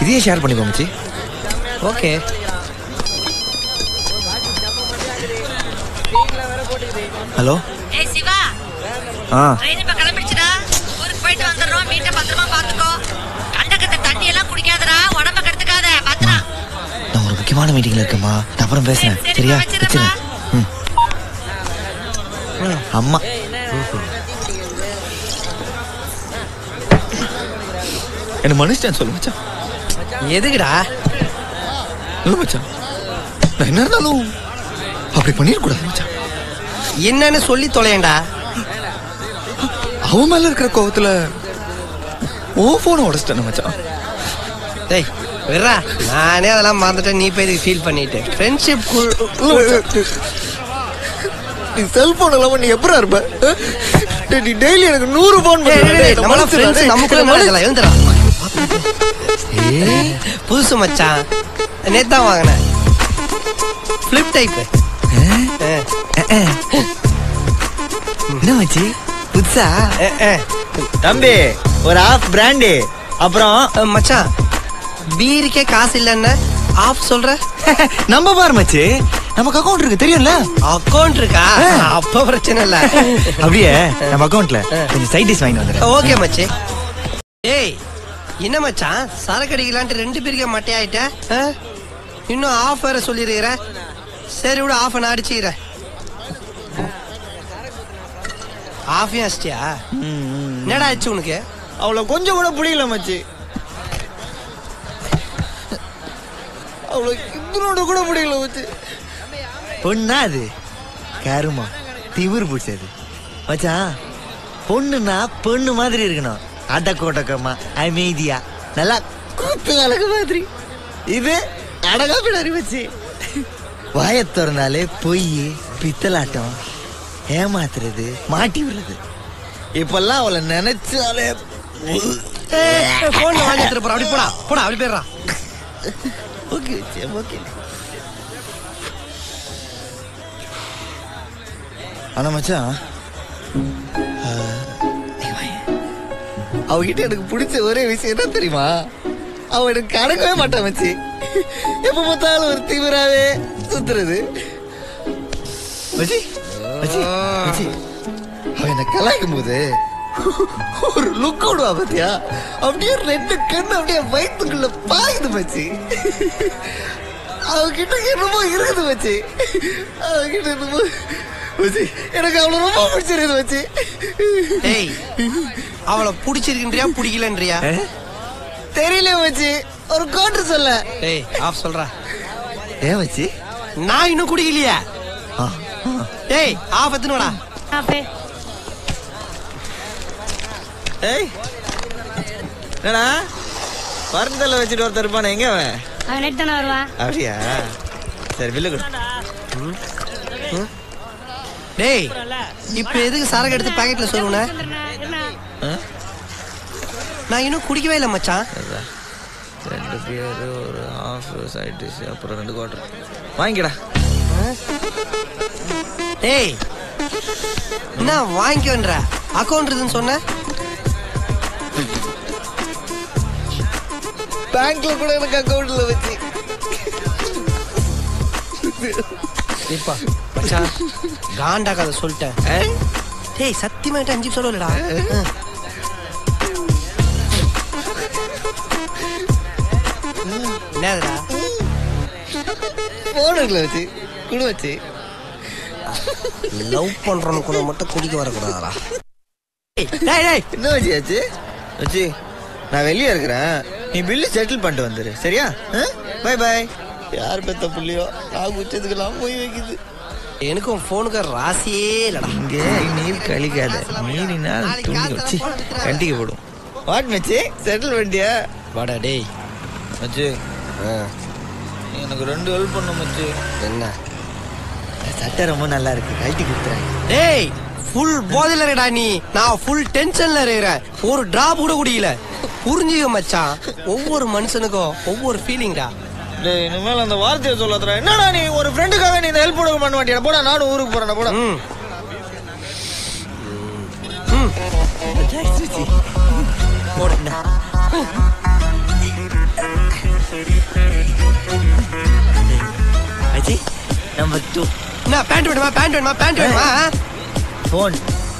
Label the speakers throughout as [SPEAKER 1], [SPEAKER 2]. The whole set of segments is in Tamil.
[SPEAKER 1] இதையே ஷேர் பண்ணிக்கோ மச்சி
[SPEAKER 2] ஓகே
[SPEAKER 1] ஹலோ
[SPEAKER 3] ஏய் சிவா
[SPEAKER 1] ஆ
[SPEAKER 3] ட்ரெயின் இப்ப கிளம்பிடுச்சுடா ஊருக்கு போயிட்டு வந்துடுறோம் வீட்டை பத்திரமா பாத்துக்கோ கண்டக்கத்த தண்ணி எல்லாம் குடிக்காதடா உடம்ப கெடுத்துக்காத பத்திரம்
[SPEAKER 1] நான் ஒரு முக்கியமான மீட்டிங்ல இருக்கேம்மா நான் அப்புறம் பேசுறேன்
[SPEAKER 3] சரி,
[SPEAKER 1] சரியா
[SPEAKER 3] வச்சிடுறேன்ப்பா.
[SPEAKER 1] வச்சிரு ம் அம்மா என்ன மனுஷன் சொல்லு மச்சான்
[SPEAKER 2] எதுக்குடா
[SPEAKER 1] இல்ல மச்சான் நான் என்ன இருந்தாலும் அப்படி பண்ணிடக்கூடாது மச்சான்
[SPEAKER 2] என்னன்னு சொல்லி தொலையண்டா
[SPEAKER 1] அவன் மேல இருக்கிற கோவத்துல ஓ போனை உடச்சிட்டேன் மச்சான்
[SPEAKER 2] டேய் விட்றா நானே அதெல்லாம் மறந்துட்டேன் நீ போய் இதுக்கு ஃபீல் பண்ணிட்டு ஃப்ரெண்ட்ஷிப்
[SPEAKER 1] நீ செல்போன் இல்லாம நீ எப்படா இருப்ப அஹ்? டேய், நீ டெய்லி எனக்கு நூறு போன்
[SPEAKER 2] நம்மளாம் ஃப்ரெண்ட்ஸ் நமக்குள்ள நடக்கலாம் எழுந்துடா புதுசு மச்சான் நேத்து தான் வாங்கினேன் ஃப்ளிப் டைப்
[SPEAKER 1] என்ன மச்சி புதுசா
[SPEAKER 4] தம்பி ஒரு ஆஃப் பிராண்டி அப்புறம்
[SPEAKER 2] மச்சான் பீருக்கே காசு இல்லைன்னு ஆஃப் சொல்ற
[SPEAKER 1] நம்ம பாரு மச்சி நமக்கு அக்கவுண்ட் இருக்கு தெரியும்ல
[SPEAKER 2] அக்கௌண்ட் இருக்கா அப்ப பிரச்சனை இல்ல
[SPEAKER 1] அப்படியே நம்ம அக்கவுண்ட்ல கொஞ்சம் சைட் டிஷ் வாங்கி வந்துடுறேன்
[SPEAKER 2] ஓகே மச்சி ஏய் என்ன மச்சான் சரக்கு அடிக்கலான்ட்டு ரெண்டு பேருக்கே மட்டையாயிட்ட ஆ? இன்னும் ஆஃப் வேற சொல்லிருக்கிற சரி விட ஆஃப் நான் அடிச்சுக்கிறேன் ஆஃபையும் அடிச்சிட்டியா என்னடா ஆச்சு உனக்கு
[SPEAKER 4] அவளை கொஞ்சம் கூட பிடிக்கல மச்சி
[SPEAKER 1] அவ்வளோ இதனோட கூட முடியல மச்சி பொண்ணா அது கருமா திமிர் பிடிச்சது மச்சான் பொண்ணுன்னா பொண்ணு மாதிரி இருக்கணும் அடக்கோட்டக்கமா அமைதியா நல்லா கூத்து அழகு மாதிரி இது அடகா பின்னாடி வச்சு வாயை திறந்தாலே பொய் பித்தலாட்டம் ஏமாத்துறது மாட்டி விடுறது இப்பெல்லாம் அவளை நினைச்சாலே
[SPEAKER 2] போன்ல வாங்கி எடுத்துட்டு போற அப்படி போடா போடா அப்படி போயிடுறா
[SPEAKER 1] ஓகே ஓகே ஆனா மச்சான் ஆஹ், நீ வாயேன். அவகிட்ட எனக்கு பிடிச்ச ஒரே விஷயம் என்ன தெரியுமா அவ எனக்கு கடக்கவே மாட்டான் மச்சி எப்ப பார்த்தாலும் ஒரு தீவிராவே சுத்துறது மச்சி மச்சி மச்சி அவ என்ன கலாய்க்கும் போது ஒரு லுக் விடுவா பாத்தியா அப்படியே ரெண்டு கண்ணு அப்படியே வயிற்றுக்குள்ள பாயுது மச்சி அவகிட்ட என்னமோ இருக்குது மச்சி அவகிட்ட என்னமோ மச்சி எனக்கு அவளை ரொம்ப பிடிச்சிருக்குது மச்சி
[SPEAKER 2] ஏய் அவளை பிடிச்சிருக்கின்றியா பிடிக்கலன்றியா
[SPEAKER 1] தெரியல மச்சி ஒரு கோட்டு சொல்ல
[SPEAKER 2] ஏய் ஆஃப் சொல்றா
[SPEAKER 1] ஏன் மச்சி
[SPEAKER 2] நான் இன்னும் குடிக்கலையா
[SPEAKER 1] ஆ, ஆ.
[SPEAKER 2] ஏய் ஆஃப் எத்துனுடா
[SPEAKER 4] ஏய் என்னடா பருந்தல வச்சுட்டு ஒருத்தர் இருப்பானே எங்க அவன்
[SPEAKER 3] அவன் நெட் தானே வருவான்
[SPEAKER 4] அப்படியா சரி பில்லு கொடு
[SPEAKER 2] டேய் இப்ப எதுக்கு சரக்கு எடுத்து பாக்கெட்ல சொல்லுன
[SPEAKER 4] ஆ?
[SPEAKER 2] நான் இன்னும் குடிக்கவே இல்லை மச்சான்
[SPEAKER 4] ரெண்டு பேர் ஒரு ஹாஃப் சைட் டிஷ் அப்புறம் ரெண்டு குவார்டர் வாங்கிக்கடா
[SPEAKER 2] டேய் என்ன வாங்கிக்கோன்ற அக்கௌண்ட் இருக்குன்னு சொன்ன
[SPEAKER 1] பேங்க்ல கூட எனக்கு அக்கௌண்ட்ல வச்சு
[SPEAKER 2] இப்ப மச்சான் காண்டா கதை சொல்லிட்டேன் டேய் சத்தியமா என்கிட்ட அஞ்சு சொல்லலடா என்னதுடா
[SPEAKER 1] போனதுல வச்சு குடு வச்சு
[SPEAKER 2] லவ் பண்றவனு கூட மட்டும் குடிக்க வரக்கூடாதா டேய் டேய்
[SPEAKER 1] என்ன வச்சு ஆச்சு
[SPEAKER 4] வச்சு நான் வெளியே இருக்கிறேன் நீ பில்லு செட்டில் பண்ணிட்டு வந்துரு சரியா பை பை
[SPEAKER 1] யார் பெத்த புள்ளியோ நான் குச்சதுக்கெல்லாம் போய் வைக்குது
[SPEAKER 2] எனக்கும் ஃபோனுக்கு ராசியே இல்லடா
[SPEAKER 4] இங்கே நீர் கழிக்காத மீறினால் துண்டி வச்சு கண்டிக்க போடும் வாட் மச்சி செட்டில் பண்ணிட்டியா
[SPEAKER 2] வாடா டேய்
[SPEAKER 4] மச்சி எனக்கு ரெண்டு ஹெல்ப் பண்ண மச்சி
[SPEAKER 2] என்ன
[SPEAKER 1] சட்டை ரொம்ப நல்லா இருக்கு கழட்டி கொடுத்துறேன்
[SPEAKER 2] டேய் ஃபுல் போதையில இருக்கடா நீ நான் ஃபுல் டென்ஷன்ல இருக்கிறேன் ஒரு டிராப் கூட குடிக்கல புரிஞ்சுக்க மச்சான் ஒவ்வொரு மனுஷனுக்கும் ஒவ்வொரு ஃபீலிங்டா
[SPEAKER 4] டேய் இனிமேல் அந்த வார்த்தையை சொல்லாதடா என்னடா நீ ஒரு ஃப்ரெண்டுக்காக நீ இந்த ஹெல்ப் கொடுக்க பண்ண மாட்டியா போடா நானும் ஊருக்கு போறேன் போடா
[SPEAKER 2] ம் ம்
[SPEAKER 1] போடுண்ணா
[SPEAKER 4] மச்சி நம்பர் டூ
[SPEAKER 2] என்ன பேண்ட் வேணுமா பேண்ட் வேணுமா பேண்ட் வேணுமா
[SPEAKER 4] ஃபோன்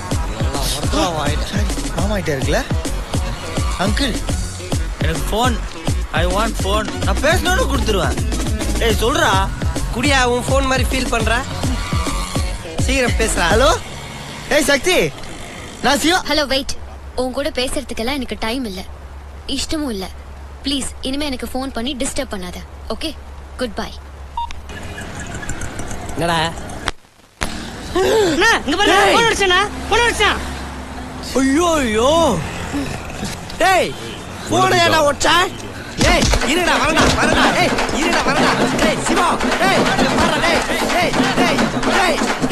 [SPEAKER 4] மாமா கிட்ட இருக்குல்ல அங்கிள் எனக்கு ஃபோன் ஐ வாண்ட் ஃபோன் நான் பேசணும்னு கொடுத்துருவேன் ஏய் சொல்றா
[SPEAKER 2] குடியா உன் ஃபோன் மாதிரி ஃபீல் பண்ற சீக்கிரம் பேசுறா
[SPEAKER 1] ஹலோ ஏய் சக்தி நான் சிவா
[SPEAKER 5] ஹலோ வெயிட் உன் கூட பேசுறதுக்கெல்லாம் எனக்கு டைம் இல்ல இஷ்டமும் இல்ல ப்ளீஸ் இனிமே எனக்கு ஃபோன் பண்ணி டிஸ்டர்ப் பண்ணாத ஓகே குட் பை
[SPEAKER 2] என்னடா
[SPEAKER 6] அண்ணா இங்க பாருங்க
[SPEAKER 2] டேய்.
[SPEAKER 6] போன் அடிச்சானா போன் அடிச்சான்
[SPEAKER 2] ஐயோ ஐயோ டேய் போன ஏடா ஒச்சா டேய் இருடா வரடா வரடா ஏய் இருடா வரடா டேய் சிவா டேய் இங்க பாருடா டேய் டேய் டேய் டேய்